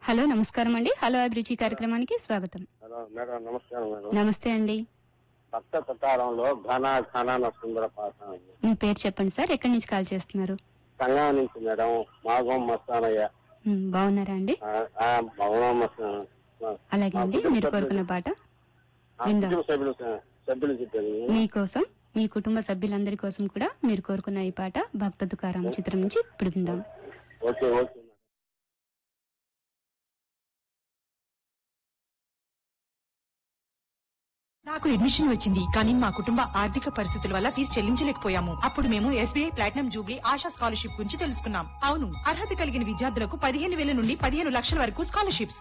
Hello నమస్కారం అండి hello అభిరుచి కార్యక్రమానికి స్వాగతం హలో మేడం నమస్కారం మేడం నమస్తే అండి భక్త ప్రతారంలో ఘన ఘన సుందర పాఠం అండి మీ పేరు చెప్పండి సార్ ఎక్కడి నుంచి కాల్ చేస్తున్నారు సంఘం నుంచి మేడం మాగం మస్తానయ్య ఉమ్, బాగున్నారా అండి ఆ, ఆ, భవనం మస్తాన- ఆ, అలాగే అండి మీరు కోరుకున్న పాట ఆ, విందాం. కుటుంబ సభ్యులు సభ్యులు చెప్పారు మీకోసం మీ కుటుంబ సభ్యులందరి కోసం కూడా మీరు కోరుకున్న ఈ పాట భక్త దుకారం చిత్రం నుంచి ఇప్పుడు విందాం ఓకే ఓకే మేడం నాకు అడ్మిషన్ వచ్చింది కానీ మా కుటుంబ ఆర్థిక పరిస్థితుల వల్ల ఫీజు చెల్లించలేకపోయాము అప్పుడు మేము SBI platinum jubilee Asha scholarship గురించి తెలుసుకున్నాం అవును అర్హత కలిగిన విద్యార్థులకు పదిహేను వేల నుండి పదిహేను లక్షల వరకు స్కాలర్షిప్స్